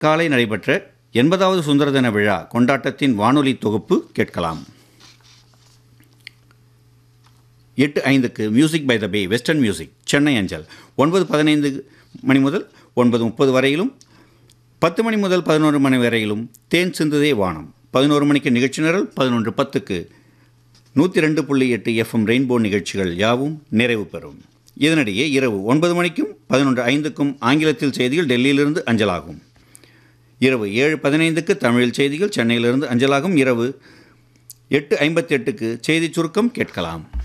காலை நடைபெற்ற எண்பதாவது சுதந்திர தின விழா கொண்டாட்டத்தின் வானொலி தொகுப்பு கேட்கலாம் எட்டு ஐந்துக்கு music by the bay western music Chennai அஞ்சல் ஒன்பது பதினைந்து மணி முதல் ஒன்பது முப்பது வரையிலும் பத்து மணி முதல் பதினோரு மணி வரையிலும் தேன் சிந்துதே வானம் பதினோரு மணிக்கு நிகழ்ச்சி நிரல் பதினொன்று பத்துக்கு நூற்றி ரெண்டு புள்ளி எட்டு எஃப்எம் ரெயின்போ நிகழ்ச்சிகள் யாவும் நிறைவு பெறும் இதனிடையே இரவு ஒன்பது மணிக்கும் பதினொன்று ஐந்துக்கும் ஆங்கிலத்தில் செய்திகள் டெல்லியிலிருந்து அஞ்சலாகும் இரவு ஏழு பதினைந்துக்கு தமிழில் செய்திகள் சென்னையிலிருந்து அஞ்சலாகும் இரவு எட்டு ஐம்பத்தி எட்டுக்கு செய்திச் சுருக்கம் கேட்கலாம்